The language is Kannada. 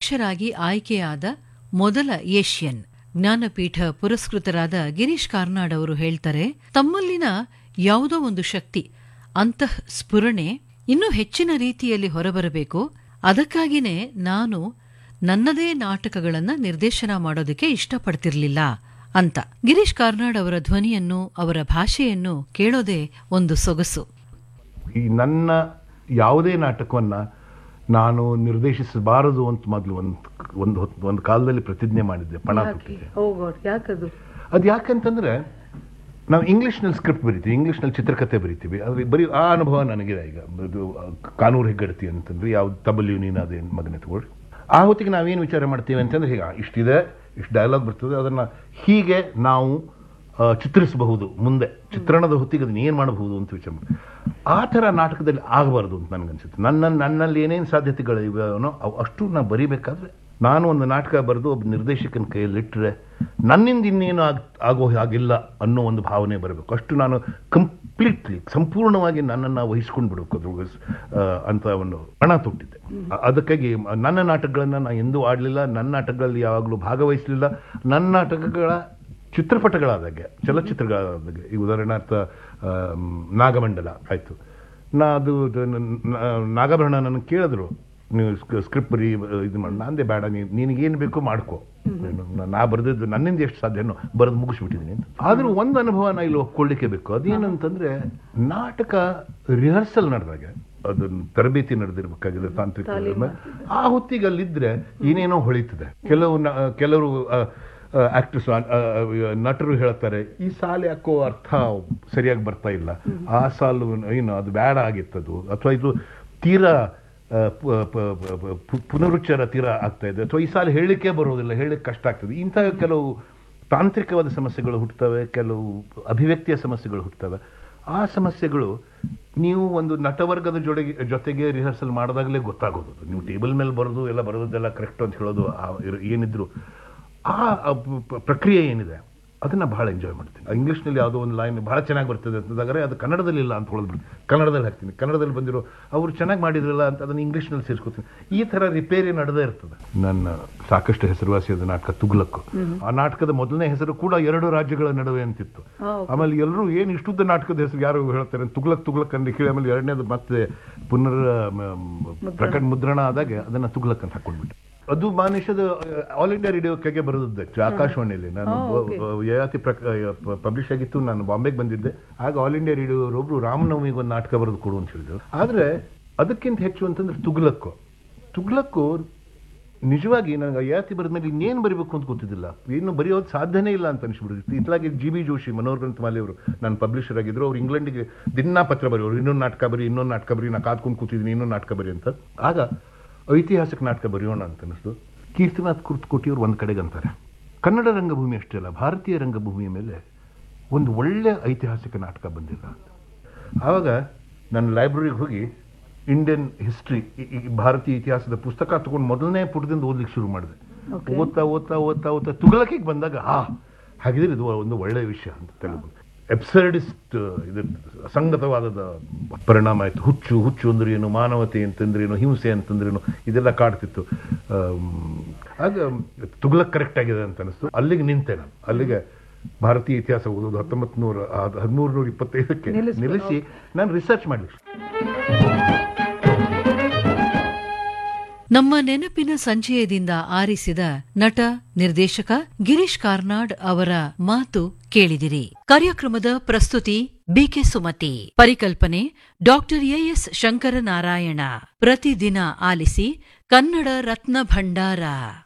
ಅಧ್ಯಕ್ಷರಾಗಿ ಆಯ್ಕೆಯಾದ ಮೊದಲ ಏಷ್ಯನ್ ಜ್ಞಾನಪೀಠ ಪುರಸ್ಕೃತರಾದ ಗಿರೀಶ್ ಕಾರ್ನಾಡ್ ಅವರು ಹೇಳ್ತಾರೆ ತಮ್ಮಲ್ಲಿನ ಯಾವುದೋ ಒಂದು ಶಕ್ತಿ ಅಂತಃ ಸ್ಫುರಣೆ ಇನ್ನೂ ಹೆಚ್ಚಿನ ರೀತಿಯಲ್ಲಿ ಹೊರಬರಬೇಕು ಅದಕ್ಕಾಗಿನೇ ನಾನು ನನ್ನದೇ ನಾಟಕಗಳನ್ನ ನಿರ್ದೇಶನ ಮಾಡೋದಕ್ಕೆ ಇಷ್ಟಪಡ್ತಿರ್ಲಿಲ್ಲ ಅಂತ ಗಿರೀಶ್ ಕಾರ್ನಾಡ್ ಅವರ ಧ್ವನಿಯನ್ನು ಅವರ ಭಾಷೆಯನ್ನು ಕೇಳೋದೇ ಒಂದು ಸೊಗಸು ಈ ನನ್ನ ಯಾವುದೇ ನಾಟಕವನ್ನ ನಾನು ನಿರ್ದೇಶಿಸಬಾರದು ಅಂತ ಮೊದಲು ಒಂದು ಒಂದು ಹೊತ್ತು ಒಂದು ಕಾಲದಲ್ಲಿ ಪ್ರತಿಜ್ಞೆ ಮಾಡಿದ್ದೆ ಪಣ ತೊಟ್ಟಿದ್ದೆ ಯಾಕದು ಅದು ಯಾಕಂತಂದ್ರೆ ನಾವು ಇಂಗ್ಲಿಷ್ನಲ್ಲಿ ಸ್ಕ್ರಿಪ್ಟ್ ಬರಿತೀವಿ ಇಂಗ್ಲಿಷ್ನಲ್ಲಿ ಚಿತ್ರಕಥೆ ಬರಿತೀವಿ ಅದು ಬರೀ ಆ ಅನುಭವ ನನಗಿದೆ ಈಗ ಇದು ಕಾನೂರು ಹೆಗ್ಗಡತಿ ಅಂತಂದ್ರೆ ಯಾವ್ದು ತಬಲಿಯು ನೀನು ಅದೇ ಮಗನೇ ತಗೊಳ್ಳಿ ಆ ಹೊತ್ತಿಗೆ ನಾವೇನು ವಿಚಾರ ಮಾಡ್ತೀವಿ ಅಂತಂದ್ರೆ ಈಗ ಇಷ್ಟಿದೆ ಇಷ್ಟು ಡೈಲಾಗ್ ಬರ್ತದೆ ಅದನ್ನ ಹೀಗೆ ನಾವು ಆ, ಚಿತ್ರಿಸಬಹುದು ಮುಂದೆ ಚಿತ್ರಣದ ಹೊತ್ತಿಗೆ ಅದನ್ನ ಏನು ಮಾಡಬಹುದು ಅಂತ ವಿಚಾರ ಮಾಡಿ ಆ ಥರ ನಾಟಕದಲ್ಲಿ ಆಗಬಾರ್ದು ಅಂತ ನನಗನ್ಸುತ್ತೆ ನನ್ನ ನನ್ನಲ್ಲಿ ಏನೇನು ಸಾಧ್ಯತೆಗಳು ಇವೆನೋ ಅವು ಅಷ್ಟು ನಾ ಬರಿಬೇಕಾದ್ರೆ ನಾನು ಒಂದು ನಾಟಕ ಬರೆದು ಒಬ್ಬ ನಿರ್ದೇಶಕನ ಕೈಯಲ್ಲಿಟ್ಟರೆ ನನ್ನಿಂದ ಇನ್ನೇನು ಆಗ್ ಆಗೋ ಹಾಗಿಲ್ಲ ಅನ್ನೋ ಒಂದು ಭಾವನೆ ಬರಬೇಕು ಅಷ್ಟು ನಾನು ಕಂಪ್ಲೀಟ್ಲಿ ಸಂಪೂರ್ಣವಾಗಿ ನನ್ನನ್ನು ವಹಿಸ್ಕೊಂಡು ಬಿಡಬೇಕು ಅದ್ರ ಆ, ಅಂತ ಒಂದು ಹಣ ತೊಟ್ಟಿದ್ದೆ ಅ- ಅದಕ್ಕಾಗಿ ಮ- ನನ್ನ ನಾಟಕಗಳನ್ನು ನಾನು ಎಂದೂ ಆಡಲಿಲ್ಲ ನನ್ನ ನಾಟಕಗಳಲ್ಲಿ ಯಾವಾಗಲೂ ಭಾಗವಹಿಸಲಿಲ್ಲ ನನ್ನ ನಾಟಕಗಳ ಚಿತ್ರಪಟಗಳಾದಾಗೆ ಚಲನಚಿತ್ರಗಳಾದಾಗೆ ಈ ಉದಾಹರಣಾರ್ಥ ಆಮ್, ನಾಗಮಂಡಲ ಆಯಿತು ನಾ ಅದು ಅದು ನನ್ನ- ನಾ- ನಾಗಾಭರಣ ನನಗೆ ಕೇಳಿದ್ರು ನೀವು ಸ್ಕ್ರಿಪ್ಟ್ ಬರೀ ಇದು ಮಾಡಿ ನಾಂದೆ ಬೇಡ ನೀನು ನಿನಗೇನು ಬೇಕೋ ಮಾಡ್ಕೋ ಏನು, ನಾ- ನಾ ಬರೆದಿದ್ದು ನನ್ನಿಂದ ಎಷ್ಟು ಸಾಧ್ಯನೋ ಬರೆದು ಮುಗಿಸ್ಬಿಟ್ಟಿದ್ದೀನಿ ಅಂತ ಆದರೂ ಒಂದು ಅನುಭವ ನಾ ಇಲ್ಲಿ ಒಪ್ಕೊಳ್ಳಿಕ್ಕೆ ಬೇಕು ಅದೇನಂತಂದ್ರೆ ನಾಟಕ ರಿಹರ್ಸಲ್ ನಡೆದಾಗ ಅದನ್ನ ತರಬೇತಿ ನಡೆದಿರ್ಬೇಕಾಗಿದೆ ತಾಂತ್ರಿಕ ಆ ಹೊತ್ತಿಗೆ ಅಲ್ಲಿದ್ರೆ ಏನೇನೋ ಹೊಳಿತದೆ ಕೆಲವು ನ- ಕೆಲವರು ಆಕ್ಟರ್ಸ್ ನಟರು ಹೇಳ್ತಾರೆ ಈ ಸಾಲು ಯಾಕೋ ಅರ್ಥ ಸರಿಯಾಗಿ ಬರ್ತಾ ಇಲ್ಲ ಆ ಸಾಲು ಏನು ಅದು ಬೇಡ ಆಗಿತ್ತದು ಅಥವಾ ಇದು ತೀರಾ ಆ, ಪ- ಪ- ಪ- ಪ- ಪು- ಪುನರುಚ್ಚಾರ ತೀರಾ ಆಗ್ತಾ ಇದೆ ಅಥವಾ ಈ ಸಾಲು ಹೇಳಲಿಕ್ಕೆ ಬರೋದಿಲ್ಲ ಹೇಳಲಿಕ್ಕೆ ಕಷ್ಟ ಆಗ್ತದೆ ಇಂಥ ಕೆಲವು ತಾಂತ್ರಿಕವಾದ ಸಮಸ್ಯೆಗಳು ಹುಟ್ಟುತ್ತವೆ ಕೆಲವು ಅಭಿವ್ಯಕ್ತಿಯ ಸಮಸ್ಯೆಗಳು ಹುಟ್ಟುತ್ತವೆ ಆ ಸಮಸ್ಯೆಗಳು ನೀವು ಒಂದು ನಟವರ್ಗದ ಜೊತೆಗೆ ಜೊತೆಗೆ ರಿಹರ್ಸಲ್ ಮಾಡಿದಾಗಲೇ ಗೊತ್ತಾಗೋದು ಅದು. ನೀವು ಟೇಬಲ್ ಮೇಲೆ ಬರೋದು ಎಲ್ಲ ಬರೋದೆಲ್ಲ ಕರೆಕ್ಟ್ ಅಂತ ಹೇಳೋದು ಆ ಇರ್- ಏನಿದ್ರು ಆ ಆ ಪ- ಪ- ಪ್ರಕ್ರಿಯೆ ಏನಿದೆ ಅದನ್ನ ಬಹಳ ಎಂಜಾಯ್ ಮಾಡ್ತೀನಿ ಇಂಗ್ಲೀಷ್ನಲ್ಲಿ ಯಾವುದೋ ಒಂದು ಲೈನ್ ಬಹಳ ಚೆನ್ನಾಗಿ ಬರ್ತದೆ ಅಂತಂದಾಗರೆ ಅದು ಕನ್ನಡದಲ್ಲಿ ಇಲ್ಲ ಅಂತ ಹೊಡೆದ್ಬಿಡ್ತೀನಿ ಕನ್ನಡದಲ್ಲಿ ಹಾಕ್ತೀನಿ ಕನ್ನಡದಲ್ಲಿ ಬಂದಿರೋ ಅವ್ರು ಚೆನ್ನಾಗಿ ಮಾಡಿದ್ರಲ್ಲ ಅಂತ ಅದನ್ನು ಇಂಗ್ಲೀಷ್ನಲ್ಲಿ ಸೇರಿಸ್ಕೊತೀನಿ ಈ ಥರ ರಿಪೇರಿ ನಡೆದೇ ಇರ್ತದೆ ನನ್ನ ಸಾಕಷ್ಟು ಹೆಸರುವಾಸಿಯಾದ ನಾಟಕ ತುಗ್ಲಕ್ಕು ಆ ನಾಟಕದ ಮೊದಲನೇ ಹೆಸರು ಕೂಡ ಎರಡು ರಾಜ್ಯಗಳ ನಡುವೆ ಅಂತಿತ್ತು ಆಮೇಲೆ ಎಲ್ಲರೂ ಏನು ಇಷ್ಟುದ್ದ ನಾಟಕದ ಹೆಸರು ಯಾರು ಹೇಳ್ತಾರೆ ತುಗ್ಲಕ್ ತುಗ್ಲಕ್ ಅಂತ ಕೇಳಿ ಆಮೇಲೆ ಎರಡನೇದು ಮತ್ತೆ ಪುನರ್ ಮ, ಪ್ರಕಟ ಮುದ್ರಣ ಆದಾಗ ಅದನ್ನ ತುಗ್ಲಕ್ ಅಂತ ಹಾಕೊಂಡ್ಬಿಟ್ಟೆ ಅದು ಮಾನುಷದ ಆಲ್ ಇಂಡಿಯಾ ರೇಡಿಯೋಕ್ಕೆ ಬರೋದು ಆಕಾಶವಾಣಿಯಲ್ಲಿ ನಾನು ಯಯಾತಿ ಪಬ್ಲಿಷ್ ಆಗಿತ್ತು ನಾನು ಬಾಂಬೆಗೆ ಬಂದಿದ್ದೆ ಆಗ ಆಲ್ ಇಂಡಿಯಾ ರೇಡಿಯೋರೊಬ್ರು ರಾಮನವಮಿಗೆ ಒಂದು ನಾಟಕ ಬರೆದು ಕೊಡು ಅಂತ ಹೇಳಿದ್ರು ಆದ್ರೆ ಅದಕ್ಕಿಂತ ಹೆಚ್ಚು ಅಂತಂದ್ರೆ ತುಗ್ಲಕ್ಕು ತುಗ್ಲಕ್ಕು ನಿಜವಾಗಿ ನನಗೆ ಯಯಾತಿ ಬರೆದ ಮೇಲೆ ಇನ್ನೇನು ಬರೀಬೇಕು ಅಂತ ಗೊತ್ತಿದ್ದಿಲ್ಲ ಏನು ಬರೆಯೋದು ಸಾಧ್ಯನೇ ಇಲ್ಲ ಅಂತ ಅನಿಸ್ಬಿಡುತ್ತೆ ಇತ್ಲಾಗಿ ಜಿ ಬಿ ಜೋಶಿ ಮನೋಹರ್ ಗ್ರಂಥಮಾಲೆ ಅವರು ನಾನು ಪಬ್ಲಿಷರ್ ಆಗಿದ್ರು ಅವ್ರು ಇಂಗ್ಲೆಂಡಿಗೆ ದಿನಾ ಪತ್ರ ಬರೆಯೋರು ಇನ್ನೊಂದು ನಾಟಕ ಬರಿ ಇನ್ನೊಂದು ನಾಟಕ ಬರಿ ನಾ ಕಾದ್ಕೊಂಡು ಕೂತಿದ್ದೀನಿ ಇನ್ನೊಂದು ನಾಟಕ ಬರಿ ಅಂತ ಆಗ ಐತಿಹಾಸಿಕ ನಾಟಕ ಬರೆಯೋಣ ಅಂತ ಅನಿಸ್ತು ಕೀರ್ತಿನಾಥ್ ಕುರ್ತಕೋಟಿಯವರು ಒಂದು ಕಡೆಗೆ ಅಂತಾರೆ ಕನ್ನಡ ರಂಗಭೂಮಿ ಅಷ್ಟೇ ಅಲ್ಲ ಭಾರತೀಯ ರಂಗಭೂಮಿಯ ಮೇಲೆ ಒಂದು ಒಳ್ಳೆ ಐತಿಹಾಸಿಕ ನಾಟಕ ಬಂದಿಲ್ಲ ಅಂತ ಆವಾಗ ನಾನು ಲೈಬ್ರರಿಗೆ ಹೋಗಿ ಇಂಡಿಯನ್ ಹಿಸ್ಟ್ರಿ ಭಾರತೀಯ ಇತಿಹಾಸದ ಪುಸ್ತಕ ತಗೊಂಡು ಮೊದಲನೇ ಪುಟದಿಂದ ಓದ್ಲಿಕ್ಕೆ ಶುರು ಮಾಡಿದೆ ಓದ್ತಾ ಓದ್ತಾ ಓದ್ತಾ ಓದ್ತಾ ತುಗಲಕಿಗೆ ಬಂದಾಗ ಹಾ ಹಾಗಿದ್ರೆ ಇದು ಒಂದು ಒಳ್ಳೆಯ ವಿಷಯ ಅಂತ ತಿಳಿದು ಎಬ್ಸರ್ಡಿಸ್ಟ್ ಇದು ಅಸಂಗತವಾದದ ಪರಿಣಾಮ ಆಯಿತು ಹುಚ್ಚು ಹುಚ್ಚು ಅಂದ್ರೆ ಏನು ಮಾನವತೆ ಅಂತಂದ್ರೇನು ಹಿಂಸೆ ಅಂತಂದ್ರೇನು ಇದೆಲ್ಲ ಕಾಡ್ತಿತ್ತು ಆಮ್, ಆಗ ತುಗ್ಲಕ್ ಕರೆಕ್ಟ್ ಆಗಿದೆ ಅಂತ ಅನಿಸ್ತು ಅಲ್ಲಿಗೆ ನಿಂತೆ ನಾನು ಅಲ್ಲಿಗೆ ಭಾರತೀಯ ಇತಿಹಾಸ ಓದೋದು ಹತ್ತೊಂಬತ್ತು ನೂರ ಹದಿಮೂರು ನೂರ ಇಪ್ಪತ್ತೈದಕ್ಕೆ ನಿಲ್ಲಿಸಿ ನಾನು ರಿಸರ್ಚ್ ಮಾಡಲಿಕ್ಕೆ ನಮ್ಮ ನೆನಪಿನ ಸಂಚಯದಿಂದ ಆರಿಸಿದ ನಟ ನಿರ್ದೇಶಕ ಗಿರೀಶ್ ಕಾರ್ನಾಡ್ ಅವರ ಮಾತು ಕೇಳಿದಿರಿ ಕಾರ್ಯಕ್ರಮದ ಪ್ರಸ್ತುತಿ ಬಿಕೆ ಸುಮತಿ ಪರಿಕಲ್ಪನೆ ಡಾಕ್ಟರ್ ಎಎಸ್ ಶಂಕರನಾರಾಯಣ ಪ್ರತಿದಿನ ಆಲಿಸಿ ಕನ್ನಡ ರತ್ನ ಭಂಡಾರ